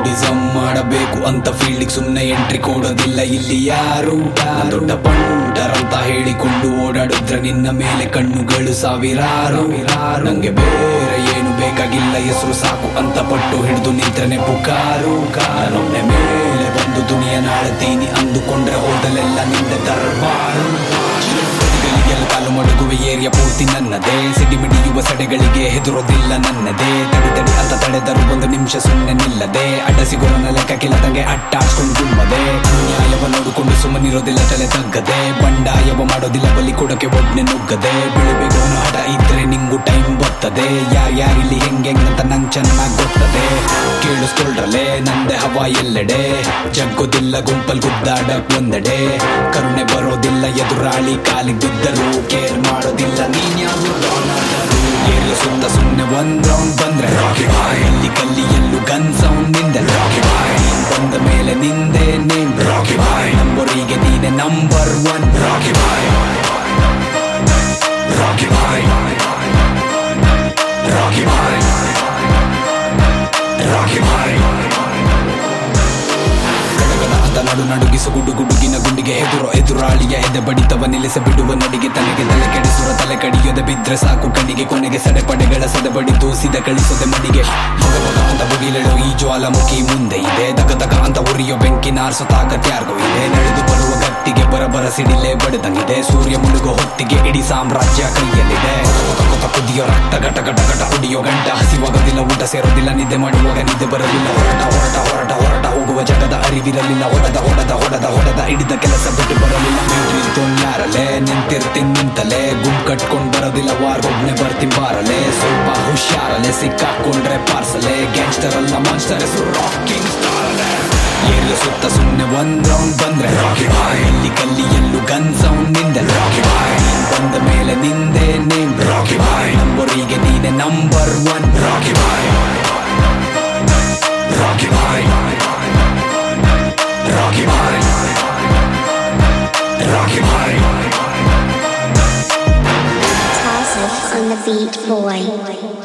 Rowdyism ಮಾಡಬೇಕು ಅಂತ ಫೀಲ್ಡಿಗೆ ಸುಮ್ನೆ ಎಂಟ್ರಿ ಕೊಡೋದಿಲ್ಲ ಇಲ್ಲಿ ಯಾರು ನಾನ್ ದೊಡ್ಡ ಪಂಟರಂತ ಹೇಳಿಕೊಂಡು ಓಡಾಡಿದ್ರೆ ನಿನ್ನ ಮೇಲೆ ಕಣ್ಣುಗಳು ಸಾವಿರಾರು ನಂಗೆ ಬೇರೆ ಏನು ಬೇಕಾಗಿಲ್ಲ ಹೆಸರು ಸಾಕು ಅಂತ ಪಟ್ಟು ಹಿಡಿದು ನಿಂತ್ರನೆ ಪುಕಾರು ನಾನೊಮ್ಮೆ ಮೇಲೆ ಬಂದು ದುನಿಯ ನಾಳ್ತೀನಿ ಅಂದುಕೊಂಡ್ರೆ ಹೋದಲೆಲ್ಲ ನಿಂದ ದರ್ಬಾರು ಗಳಿಗೆಲ್ಲ ಕಾಲು ಮಡಗುವ ಏರಿಯಾ ಪೂರ್ತಿ ನನ್ನದೇ ಸಿಡಿಮಿಡಿಯುವ ಸಡೆಗಳಿಗೆ ಹೆದರೋದಿಲ್ಲ ನನ್ನದೇ ತಡಿ ತಡಿ ಅಂತ ತಡೆದರು ಒಂದು ನಿಮಿಷ ಸುಮ್ಮನೆ ನಿಲ್ಲದೆ ಅಡ್ಡ ಸಿಗೋನ ಲೆಕ್ಕ ಕಿಲದಂಗೆ ಅಟ್ಟಾಡ್ಕೊಂಡು ಗುಮ್ಮದೆ ಅನ್ಯಾಯವ ನೋಡಿಕೊಂಡು ಸುಮ್ಮನಿರೋದಿಲ್ಲ ತಲೆ ತಗ್ಗದೆ ಬಂಡಾಯವ ಮಾಡೋದಿಲ್ಲ ಬಲಿ ಕೊಡಕ್ಕೆ ಒಬ್ನೆ ನುಗ್ಗದೆ ಬೆಳಿಬೇಕು ಅನ್ನೋ ಹಠ ಇದ್ರೆ ನಿಂಗು ಟೈಮ್ ಬರ್ತದೆ ಯಾರ್ಯಾರಿಲ್ಲಿ ಹೆಂಗೆಂಗಂತ ನಂಗ್ ಚೆನ್ನಾಗ್ ಗೊತ್ತದೆ ಕೇಳಿಸ್ಕೊಳ್ರಲೆ ನಂದೆ ಹವಾ ಎಲ್ಲೆಡೆ ಜಗ್ಗೋದಿಲ್ಲ ಗುಂಪಲ್ ಗುದ್ದಾಡಕ್ ಒಂದೆಡೆ ಕರುಣೆ ಬರೋದಿಲ್ಲ ಎದುರಾಳಿ ಕಾಲಿಗೆ ಬಿದ್ದರು ಕೇರ್ ಮಾಡೋದಿಲ್ಲ ನೀನ್ ಯಾರು ಏರಿಯ ಸುತ್ತ ಸುಮ್ಮನೆ ಒಂದ್ ರೌಂಡ್ ಬಂದ್ರೆ ರಾಕಿ ಬಾಯ್ ಅಲ್ಲಿ ಕಲ್ಲಿ ಎಲ್ಲೂ ಗನ್ ಸೌಂಡ್ ನಿಂದೆ ರಾಕಿ ಬಾಯ್ ನೀನ್ ಬಂದ ಮೇಲೆ ನಿಂದೆ ನೇಮ್ ರಾಕಿ ಬಾಯ್ ನಂಬರಿಗೆ ನೀನೆ number one Rocky Bhai Rocky Bhai Rocky Bhai Rocky Bhai ಗಡಗಡ ಅಂತ ನಡು ನಡುಗಿಸು ಗುಡು ಗುಡುಗಿನ ಗುಂಡಿಗೆ ಎದುರು ಎದುರಾಳಿಯ ಎದೆ ಬಡಿತವ ನಿಲ್ಲಿಸ ಬಿಡುವ ನಡಿಗೆ ತಲೆಗೆ ತಲೆ ಕೆಡಿಸುವ ತಲೆ ಕಡಿಯದೆ ಬಿದ್ರೆ ಸಾಕು ಕಣ್ಣಿಗೆ ಕೊನೆಗೆ ಸಡೆಪಡೆಗಳ ಸದೆ ಬಡಿದು ಸಿದ ಕಳಿಸದೆ ಮಡಿಗೆ ಮಗ ಮಗ ಅಂತ ಬುಗಿಲೆಳು ಈ ಜ್ವಾಲಾಮುಖಿ ಮುಂದೆ ಇದೆ ದಗ ದಗ ಅಂತ ಉರಿಯೋ ಬೆಂಕಿ ನಾರ್ಸೋ ತಾಕತ್ಯಾರ್ಗೋ ಇದೆ ನಡೆದು ಬರುವ ಗಟ್ಟಿಗೆ ಬರಬರ ಸಿಡಿಲೆ ಬಡಿದಂಗಿದೆ ಸೂರ್ಯ ಮುಳುಗೋ ಹೊತ್ತಿಗೆ ಇಡೀ ಸಾಮ್ರಾಜ್ಯ ಕೈಯಲ್ಲಿದೆ ಕೊತ ಕೊತ ಕುದಿಯೋ ರಕ್ತ ಗಟ ಗಟ ಗಟ ಕುಡಿಯೋ ಗಂಟ ಹಸಿವಾಗೋದಿಲ್ಲ ಊಟ ಸೇರೋದಿಲ್ಲ ನಿದ್ದೆ ಮಾಡುವಾಗ ನಿದ್ದೆ ಬರಲಿಲ್ಲ ಹೊರಟ ಹೊರಟ ಹೊರಟ ಹೊರಟ ಹೋಗುವ ಜಗದ ಅರಿವಿರಲಿಲ್ಲ ಹೊಡೆದ ಹೊಡೆದ ಹೊಡೆದ ಹೊಡೆದ ಹಿಡಿದ ಕೆಲಸ ಬಿಟ್ಟು ಬರಲಿಲ್ಲ ಯಾರಲೆ ನಿಂತಿರ್ತೀನಿ ನಿಂತಲೆ ಗುಂಪ್ ಕಟ್ಕೊಂಡ್ ಬರೋದಿಲ್ಲ ವಾರ್ ಒಬ್ನೆ ಬರ್ತೀನಿ ಬಾರಲೆ ಸ್ವಲ್ಪ ಹುಷಾರಲೆ ಸಿಕ್ಕಾಕೊಂಡ್ರೆ ಪಾರ್ಸಲೆ ಗ್ಯಾಂಗ್ಸ್ಟರ್ ಅಲ್ಲ ಮಾನ್ಸ್ಟರ್ ಹೆಸರು ರಾಕಿಂಗ್ ಏರಿಯ ಸುತ್ತ ಸುಮ್ನೆ ಒಂದ್ ರೌಂಡ್ ಬಂದ್ರೆ ರಾಕಿ ಬಾಯ್ ಅಲ್ಲಿ ಕಲ್ಲಿ ಎಲ್ಲೂ ಗನ್ ಸೌಂಡ್ ನಿಂದೆ ರಾಕಿ ಬಾಯ್ ನೀನ್ ಬಂದ ಮೇಲೆ ನಿಂದೆ ನೇಮ್ ರಾಕಿ ಬಾಯ್ ನಂಬರಿಗೆ ನೀನೆ number one Rocky Bhai Rocky Bhai Rocky Bhai Rocky Bhai Toss it on the beat, boy.